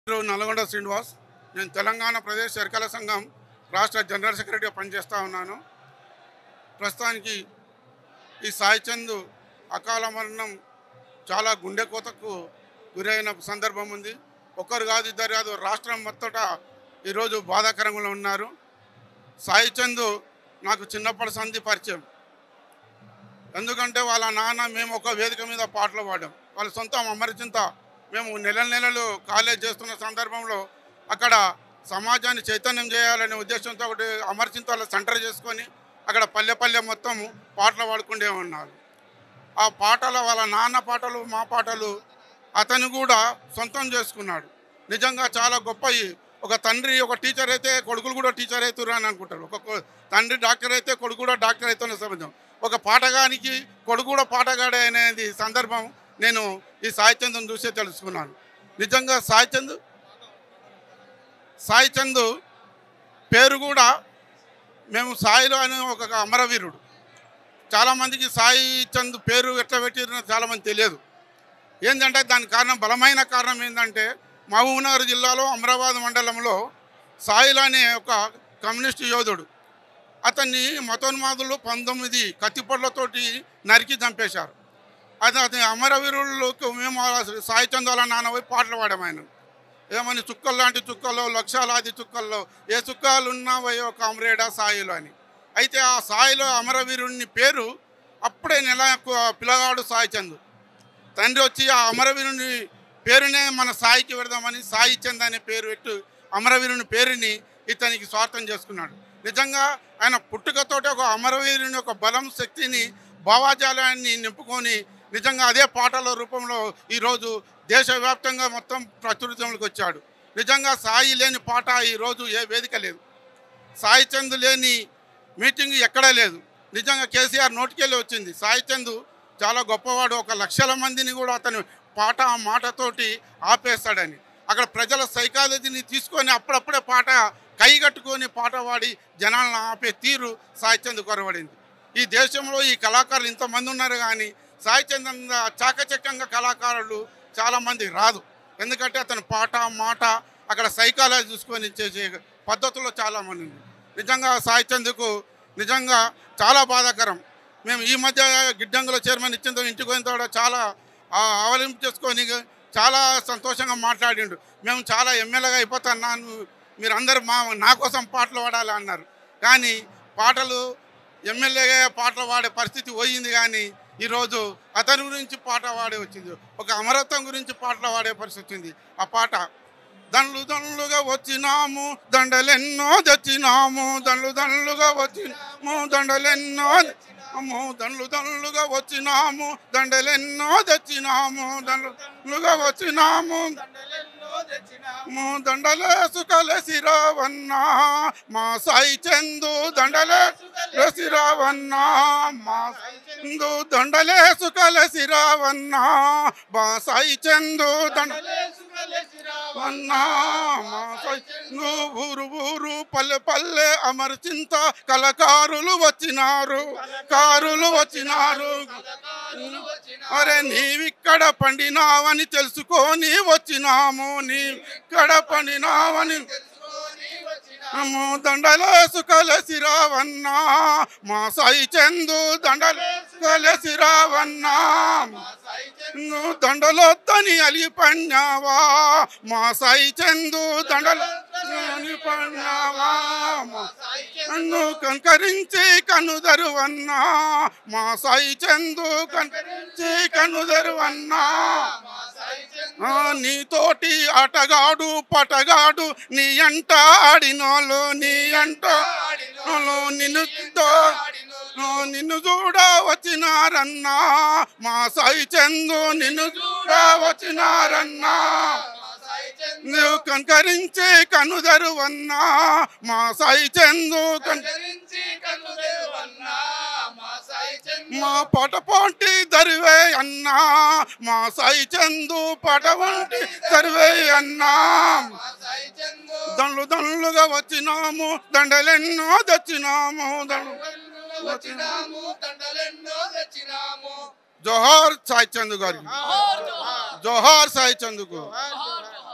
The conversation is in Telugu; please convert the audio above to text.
పేరు నల్గొండ శ్రీనివాస్ నేను తెలంగాణ ప్రదేశ్ ఎరకల సంఘం రాష్ట్ర జనరల్ సెక్రటరీగా పనిచేస్తూ ఉన్నాను ప్రస్తుతానికి ఈ సాయి చంద్ అకాల మరణం చాలా గుండె కోతకు గురైన సందర్భం ఉంది ఒక్కరు కాదు ఇద్దరు కాదు రాష్ట్రం మొత్తట ఈరోజు బాధాకరంగా ఉన్నారు సాయి చంద్ నాకు చిన్నప్పటి సంధి పరిచయం ఎందుకంటే వాళ్ళ నాన్న మేము ఒక వేదిక మీద పాటలు పాడాం వాళ్ళ సొంతం అమరచింత మేము నెల నెలలు కాలేజ్ చేస్తున్న సందర్భంలో అక్కడ సమాజాన్ని చైతన్యం చేయాలనే ఉద్దేశంతో ఒకటి అమరచింతలో సెంటర్ చేసుకొని అక్కడ పల్లె పల్లె మొత్తం పాటలు పాడుకుంటే ఉన్నారు ఆ పాటలు వాళ్ళ నాన్న పాటలు మా పాటలు అతను కూడా సొంతం చేసుకున్నాడు నిజంగా చాలా గొప్పవి ఒక తండ్రి ఒక టీచర్ అయితే కొడుకులు కూడా టీచర్ అవుతారు అని అనుకుంటారు ఒక కొ- తండ్రి డాక్టర్ అయితే కొడుకు కూడా డాక్టర్ అవుతున్న సంబంధం ఒక పాటగానికి కొడుకు కూడా పాటగాడే అనేది సందర్భం నేను ఈ సాయి చంద్ను చూసే తెలుసుకున్నాను నిజంగా సాయి చంద్ సాయి చంద్ పేరు కూడా మేము సాయిలో అనే ఒక అమరవీరుడు చాలామందికి సాయి చంద్ పేరు ఎట్లా పెట్టిరో చాలామంది తెలియదు ఏంటంటే దానికి కారణం బలమైన కారణం ఏంటంటే మహబూబ్నగర్ జిల్లాలో అమరాబాద్ మండలంలో సాయిల్ అనే ఒక కమ్యూనిస్ట్ యోధుడు అతన్ని మతోన్మాదులు పంతొమ్మిది కత్తిపొట్లతోటి నరికి చంపేశారు అది అతని అమరవీరులకు మేము ఆ సాయి చంద్ వాళ్ళ నాన్న పోయి పాటలు పాడాము ఆయన ఏమని చుక్కలు లాంటి చుక్కల్లో లక్షలాది చుక్కల్లో ఏ చుక్కలు ఉన్నావయ్యో కామ్రేడా సాయిలో అని అయితే ఆ సాయిలో అమరవీరుని పేరు అప్పుడే నెల పిల్లగాడు సాయి చంద్ తండ్రి వచ్చి ఆ అమరవీరుని పేరునే మన సాయికి పెడదామని సాయి చంద్ అనే పేరు పెట్టు అమరవీరుని పేరుని ఇతనికి స్వార్థం చేసుకున్నాడు నిజంగా ఆయన పుట్టుకతోటి ఒక అమరవీరుని ఒక బలం శక్తిని భావాజాలాన్ని నింపుకొని నిజంగా అదే పాటల రూపంలో ఈరోజు దేశవ్యాప్తంగా మొత్తం ప్రచురితంలోకి వచ్చాడు నిజంగా సాయి లేని పాట ఈరోజు ఏ వేదిక లేదు సాయి చంద్ లేని మీటింగ్ ఎక్కడా లేదు నిజంగా కేసీఆర్ నోటికెళ్ళి వచ్చింది సాయి చంద్ చాలా గొప్పవాడు ఒక లక్షల మందిని కూడా అతను పాట ఆ మాటతోటి ఆపేస్తాడని అక్కడ ప్రజల సైకాలజీని తీసుకొని అప్పుడప్పుడే పాట కైగట్టుకొని పాట పాడి జనాలను ఆపే తీరు సాయి చంద్ కొరవడింది ఈ దేశంలో ఈ కళాకారులు ఇంతమంది ఉన్నారు కానీ సాయి చంద్ అంత చాకచక్యంగా కళాకారులు చాలామంది రాదు ఎందుకంటే అతని పాట మాట అక్కడ సైకాలజీ చూసుకొని చేసే పద్ధతుల్లో చాలామంది ఉంది నిజంగా సాయి చంద్కు నిజంగా చాలా బాధాకరం మేము ఈ మధ్య గిడ్డంగుల చైర్మన్ ఇచ్చిన ఇంటికి పోయిన తర్వాత చాలా ఆ, ఆవలింపు చేసుకొని చాలా సంతోషంగా మాట్లాడిండు మేము చాలా ఎమ్మెల్యేగా అయిపోతున్నాను మీరు అందరూ మా నా కోసం పాటలు పాడాలి అన్నారు కానీ పాటలు ఎమ్మెల్యేగా పాటలు పాడే పరిస్థితి పోయింది కానీ ఈరోజు అతని గురించి పాట పాడే వచ్చింది ఒక అమరత్వం గురించి పాటలు పాడే పరిస్థితి వచ్చింది ఆ పాట దండ్లు దండ్లుగా వచ్చినాము దండలెన్నో తెచ్చినాము దండ్లు దండ్లుగా వచ్చినాము దండలెన్నో తెచ్చినాము దండ్లు దండ్లుగా వచ్చినాము దండలెన్నో తెచ్చినాము దండ్లు దండ్లుగా వచ్చినాము ము దండలేసు కలసి రావన్నా మా సాయి చందు దండలేసు రావన్నా మా సాయి చందు దండలేసు కలసి రావన్నా మా సాయి చందు దండలేసు వన్నా మా సాయి చందు ఊరు ఊరు పల్లె పల్లె అమర్చింత కళకారులు వచ్చినారు కారులు వచ్చినారు అరే నీవిక్కడ పండినావని తెలుసుకొని వచ్చినాము నీవిక్కడ పండినావని అమ్మో దండలేసు కలసి రావన్నా మా సాయి చందు దండలేసు కలసి రావన్నా నువ్వు దండలొద్దని అలి పన్నావా మా సాయి చందు దండలని పన్నావా మా నన్ను కనుకరించి కనుదరువన్నా మా సాయి చందు కనుకరించి కనుదరువన్నా ఆ, నీతోటి ఆటగాడు పటగాడు నీ అంట ఆడినోళ్ళు నీ అంట ఆడినోళ్ళు నిన్ను తో- ఆ, నిన్ను చూడ వచ్చినారన్నా మా సాయి చందు నిన్ను చూడ వచ్చినారన్నా నువ్వు కనుకరించి కనుదరువన్నా మా సాయి చందు కన్ మా పట పోటీ దరివే అన్నా మా సాయి చందు పట వంటి దరివే అన్నా దండ్లు దండ్లుగా వచ్చినాము దండలెన్నో తెచ్చినాము దండ్లు వచ్చినాము దండలెన్నో తెచ్చినాము జోహార్ సాయి చందు గారికి జోహార్ సాయి చందుకు జోహార్ జోహార్